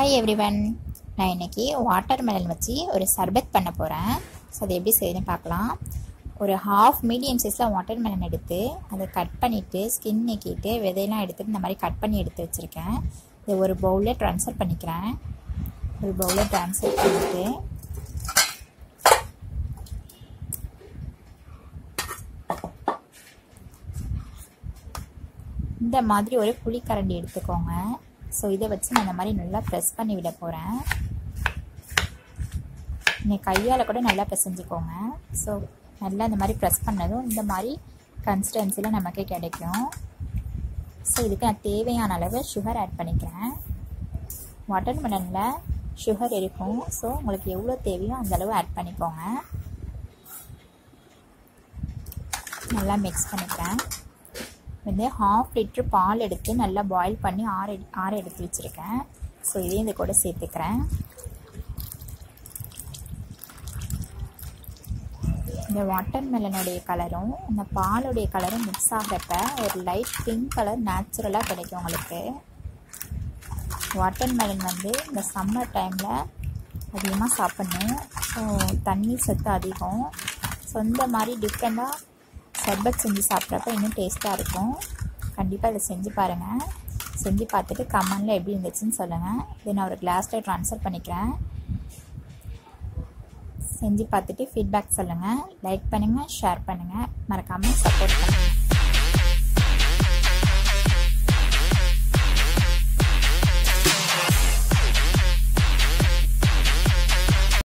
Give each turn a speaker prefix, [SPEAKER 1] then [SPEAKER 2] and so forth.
[SPEAKER 1] hi everyone நான் இன்னைக்கு water melon வச்சு ஒரு சர்பத் பண்ண போகிறேன் ஸோ அது எப்படி செய்யுதுன்னு பார்க்கலாம் ஒரு ஹாஃப் மீடியம் சைஸில் வாட்டர் மெலன் எடுத்து அதை கட் பண்ணிவிட்டு ஸ்கின் நீக்கிட்டு விதையெல்லாம் எடுத்துட்டு இந்த மாதிரி கட் பண்ணி எடுத்து வச்சுருக்கேன் இதை ஒரு பவுலில் ட்ரான்ஸ்ஃபர் பண்ணிக்கிறேன் ஒரு பவுலில் ட்ரான்ஸ்ஃபர் பண்ணிவிட்டு இந்த மாதிரி ஒரு புளிக்கரண்டி எடுத்துக்கோங்க ஸோ இதை வச்சு நான் இந்த மாதிரி நல்லா ப்ரெஸ் பண்ணி விட போகிறேன் நீங்கள் கையால் கூட நல்லா பிசைஞ்சுக்கோங்க ஸோ நல்லா இந்த மாதிரி ப்ரெஸ் பண்ணதும் இந்த மாதிரி கன்சிஸ்டன்சியில் நமக்கு கிடைக்கும் ஸோ இதுக்கு நான் தேவையான அளவு சுகர் ஆட் பண்ணிக்கிறேன் வாட்டர் மெலனில் சுகர் இருக்கும் ஸோ உங்களுக்கு எவ்வளோ தேவையோ அந்த அளவு ஆட் பண்ணிக்கோங்க நல்லா மிக்ஸ் பண்ணிக்கிறேன் வந்து ஹாஃப் லிட்ரு பால் எடுத்து நல்லா பாயில் பண்ணி ஆற ஆற எடுத்து வச்சுருக்கேன் ஸோ இதையும் இது கூட சேர்த்துக்கிறேன் இந்த வாட்டர் மெலனுடைய கலரும் இந்த பாலுடைய கலரும் மிக்ஸ் ஆகிறப்ப ஒரு லைட் பிங்க் கலர் நேச்சுரலாக கிடைக்கும் உங்களுக்கு வாட்டர் மெலன் வந்து இந்த சம்மர் டைமில் அதிகமாக சாப்பிட்ணும் ஸோ தண்ணி சத்து அதிகம் ஸோ இந்த மாதிரி டிஃப்ரெண்ட்டாக சர்பத் செஞ்சு சாப்பிட்றப்ப இன்னும் டேஸ்ட்டாக இருக்கும் கண்டிப்பாக இதை செஞ்சு பாருங்கள் செஞ்சு பார்த்துட்டு கமெண்டில் எப்படி இருந்துச்சுன்னு சொல்லுங்கள் இதை நான் ஒரு கிளாஸில் ட்ரான்ஸ்ஃபர் பண்ணிக்கிறேன் செஞ்சு பார்த்துட்டு ஃபீட்பேக் சொல்லுங்கள் லைக் பண்ணுங்கள் ஷேர் பண்ணுங்கள் மறக்காமல் சப்போர்ட் பண்ணுங்கள்